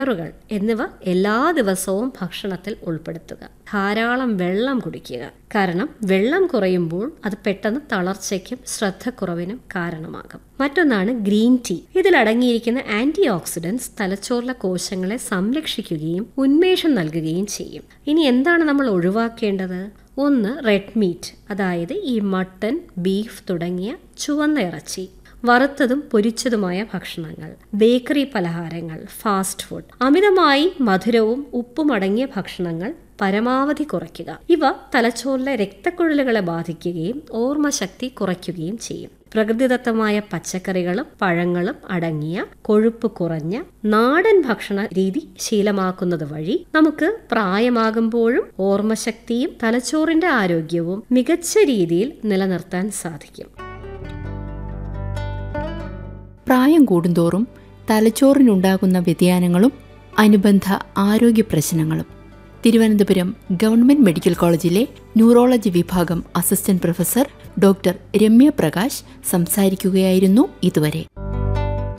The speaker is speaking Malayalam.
പയറുകൾ എന്നിവ എല്ലാ ദിവസവും ഭക്ഷണത്തിൽ ഉൾപ്പെടുത്തുക ധാരാളം വെള്ളം കുടിക്കുക കാരണം വെള്ളം കുറയുമ്പോൾ അത് പെട്ടെന്ന് തളർച്ചയ്ക്കും ശ്രദ്ധക്കുറവിനും കാരണമാകും മറ്റൊന്നാണ് ഗ്രീൻ ടീ ഇതിൽ അടങ്ങിയിരിക്കുന്ന ആന്റി ഓക്സിഡൻസ് തലച്ചോറിലെ കോശങ്ങളെ സംരക്ഷിക്കുകയും ഉന്മേഷം നൽകുകയും ചെയ്യും ഇനി എന്താണ് നമ്മൾ ഒഴിവാക്കേണ്ടത് ഒന്ന് റെഡ് മീറ്റ് അതായത് ഈ മട്ടൺ ബീഫ് തുടങ്ങിയ ചുവന്ന ഇറച്ചി വറുത്തതും പൊരിച്ചതുമായ ഭക്ഷണങ്ങൾ ബേക്കറി പലഹാരങ്ങൾ ഫാസ്റ്റ് ഫുഡ് അമിതമായി മധുരവും ഉപ്പും അടങ്ങിയ ഭക്ഷണങ്ങൾ പരമാവധി കുറയ്ക്കുക ഇവ തലച്ചോറിലെ രക്തക്കുഴലുകളെ ബാധിക്കുകയും ഓർമ്മശക്തി കുറയ്ക്കുകയും ചെയ്യും പ്രകൃതിദത്തമായ പച്ചക്കറികളും പഴങ്ങളും അടങ്ങിയ കൊഴുപ്പ് കുറഞ്ഞ നാടൻ ഭക്ഷണ രീതി ശീലമാക്കുന്നത് വഴി നമുക്ക് പ്രായമാകുമ്പോഴും ഓർമ്മശക്തിയും തലച്ചോറിന്റെ ആരോഗ്യവും മികച്ച രീതിയിൽ നിലനിർത്താൻ സാധിക്കും പ്രായം കൂടുന്തോറും തലച്ചോറിനുണ്ടാകുന്ന വ്യതിയാനങ്ങളും അനുബന്ധ ആരോഗ്യ പ്രശ്നങ്ങളും തിരുവനന്തപുരം ഗവൺമെന്റ് മെഡിക്കൽ കോളേജിലെ ന്യൂറോളജി വിഭാഗം assistant professor doctor Ramya Prakash സംസാരിക്കുകയായിരുന്നു ഇതുവരെ